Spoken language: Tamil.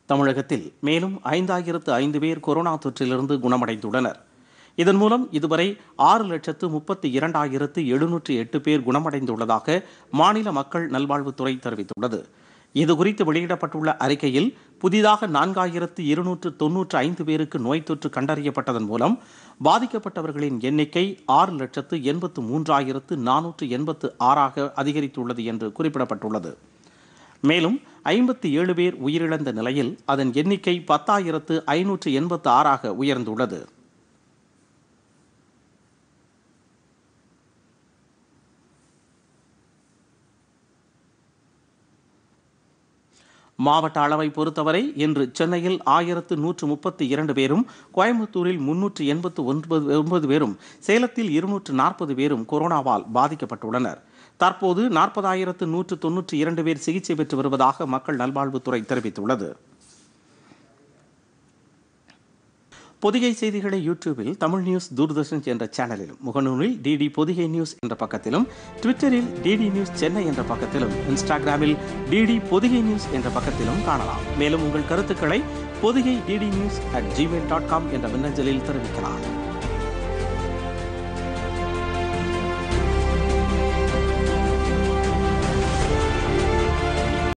தமிழகத்தில் மேலும் ஐந்தாயிரத்து ஐந்து பேர் கொரோனா தொற்றிலிருந்து குணமடைந்துள்ளனர் இதன் மூலம் இதுவரை ஆறு லட்சத்து முப்பத்தி இரண்டாயிரத்து எழுநூற்று எட்டு பேர் குணமடைந்துள்ளதாக மாநில மக்கள் நல்வாழ்வுத்துறை தெரிவித்துள்ளது இதுகுறித்து வெளியிடப்பட்டுள்ள அறிக்கையில் புதிதாக நான்காயிரத்து இருநூற்று தொன்னூற்று ஐந்து பேருக்கு நோய் தொற்று கண்டறியப்பட்டதன் மூலம் பாதிக்கப்பட்டவர்களின் எண்ணிக்கை ஆறு லட்சத்து எண்பத்து மூன்றாயிரத்து நானூற்று எண்பத்து ஆறாக அதிகரித்துள்ளது என்று குறிப்பிடப்பட்டுள்ளது மேலும் ஐம்பத்தி ஏழு பேர் உயிரிழந்த நிலையில் அதன் எண்ணிக்கை பத்தாயிரத்து ஐநூற்று எண்பத்து ஆறாக உயர்ந்துள்ளது மாவட்ட அளவை பொறுத்தவரை இன்று சென்னையில் ஆயிரத்து நூற்று முப்பத்தி இரண்டு பேரும் கோயம்புத்தூரில் முன்னூற்று எண்பத்து ஒன்பது ஒன்பது பேரும் சேலத்தில் இருநூற்று நாற்பது பேரும் கொரோனாவால் பாதிக்கப்பட்டுள்ளனர் தற்போது நாற்பதாயிரத்து நூற்று தொன்னூற்றி இரண்டு பேர் சிகிச்சை பெற்று வருவதாக மக்கள் நல்வாழ்வுத்துறை தெரிவித்துள்ளது பொதிகை செய்திகளை யூடியூபில் தமிழ் நியூஸ் தூர்தர்ஷன் என்ற சேனலிலும் முகநூலில் டிடி பொதிகை நியூஸ் என்ற பக்கத்திலும் ட்விட்டரில் டிடி நியூஸ் சென்னை என்ற பக்கத்திலும் இன்ஸ்டாகிராமில் டிடி பொதிகை நியூஸ் என்ற பக்கத்திலும் காணலாம் மேலும் உங்கள் கருத்துக்களை Podhigai DD news at Gmail dot com என்ற மின்னஞ்சலில் தெரிவிக்கலாம்